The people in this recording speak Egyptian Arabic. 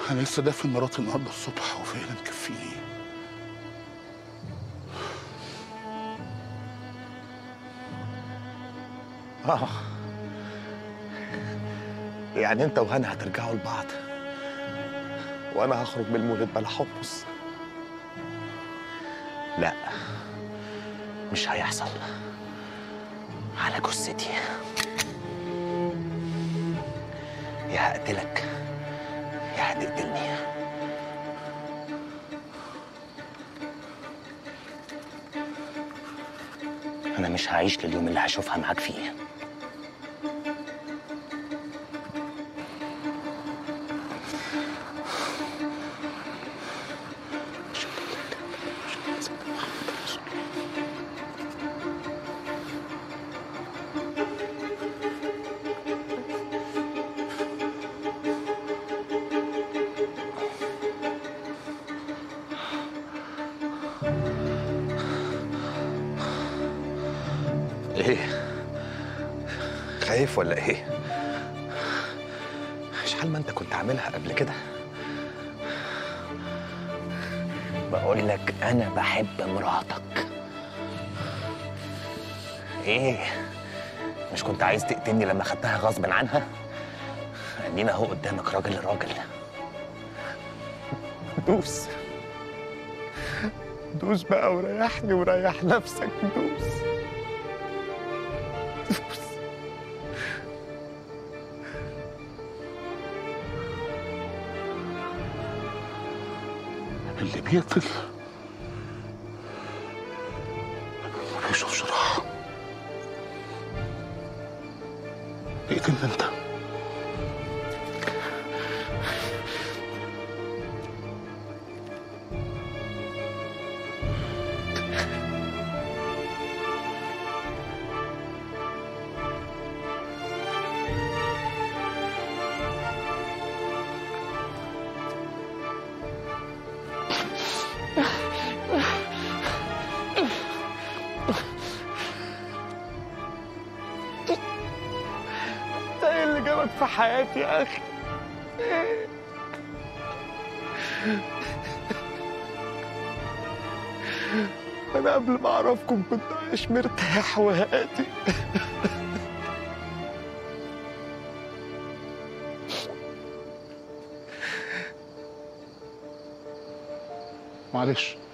انا لسه دافن مراتي النهارده الصبح وفي اللي مكفيني اه يعني انت وهنا هترجعوا لبعض وانا هخرج من المولد بلا حمص لا مش هيحصل على جثتي يا هقتلك يا هتقتلني انا مش هعيش لليوم اللي هشوفها معاك فيه ايه خايف ولا ايه شحال ما انت كنت عاملها قبل كده بقول لك انا بحب مراتك ايه مش كنت عايز تقتلني لما خدتها غصب عنها ادينا اهو قدامك راجل لراجل دوس دوس بقى وريحني وريح نفسك دوس دوس اللي بيقتل ما بيشوفش راحة اقتلني انت انت ايه اللي جابك في حياتي يا اخي انا قبل ما اعرفكم كنت عايش مرتاح وهادي معلش